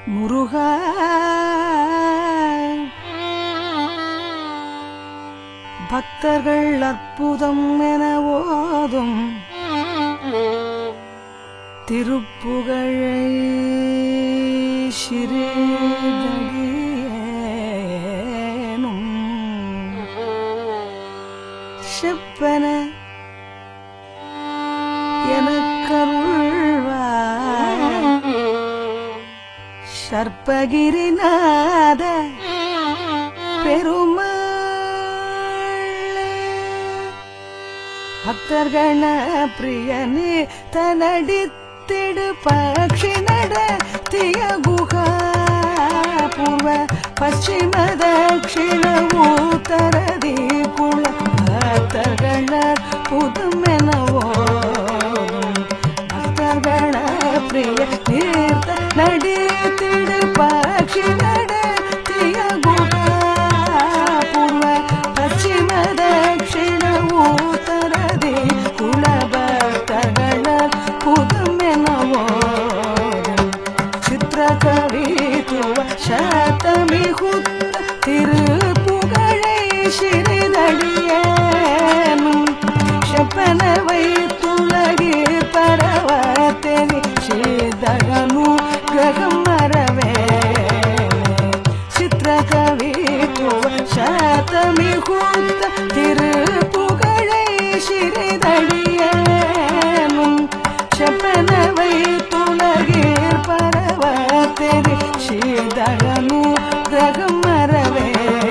முருகா பக்தர்கள் அற்புதம் என ஓதும் திருப்புகழை சிறிதடியேனும் செப்பன எனக்கருள்வாய் சர்ப்பகிரிநாத பெருமாள் பக்தர்கண பிரியனே தனடித்திடு பக்ஷி நடத்திய குகா பூர்வ பಶ್ಚಿಮ ದಕ್ಷಿಣ ಉತ್ತರ ದಿಕ್ಕುಳ ಭಕ್ತರ್ಗಣ புதுமெனவோ பக்தர்கண பிரிய தீர்த்த நடித்திடு பக்ஷி நடத்திய குகா பூர்வ ಪಶ್ಚಿಮ ದಕ್ಷಿಣ ಉತ್ತರ ದಿಕ್ಕುಳ ಭಕ್ತರ್ಗಣ புதுமெனவோ சித்திரகவித்துவ சதமிகுத்த திருப்புகழை சிறிதடியேனும் செப்பனவை துலகீர் பரவத்தெனி சிதகனு கிரகம் மரவே சித்திரகவித்துவ சதமிகுத்த திருப்புகழை சிறிதடியேனும் செப்பனவை துலகீர் பரவ தெரி சீதகனு கிரகம் மரவே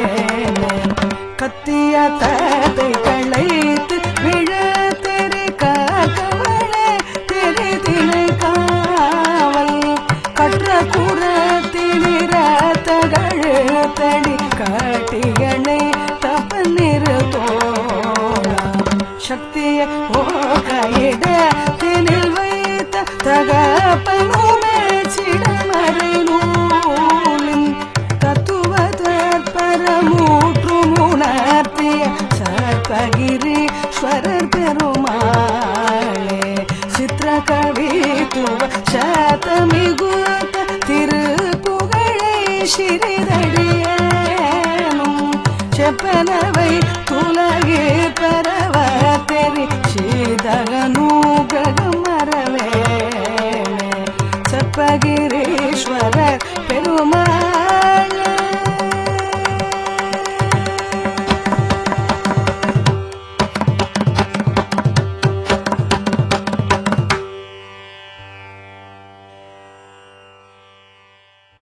கத்திய தத்தை களைத்து விழ தெரி காக்கவளே தெரி திணை காவல் கற்ற குரத்தினிர தகழு தடி காட்டியணை தப்ப நிறுத்தோம் சக்திய ஓகையிட தினில் வைத்த தகப்பனுமே சிடமறை நூலின் தத்துவ தற்பரமூற்று உணர்த்திய சர்பகிரீஸ்வரர் பெருமாளே சித்திரகவித்துவ சதமிகுத்த திருப்புகழை சிறிதடியேனும் செப்பனவை துலகே பரவ தெரி சீதகனூககம் மரவே சப்பகிரீஸ்வரர்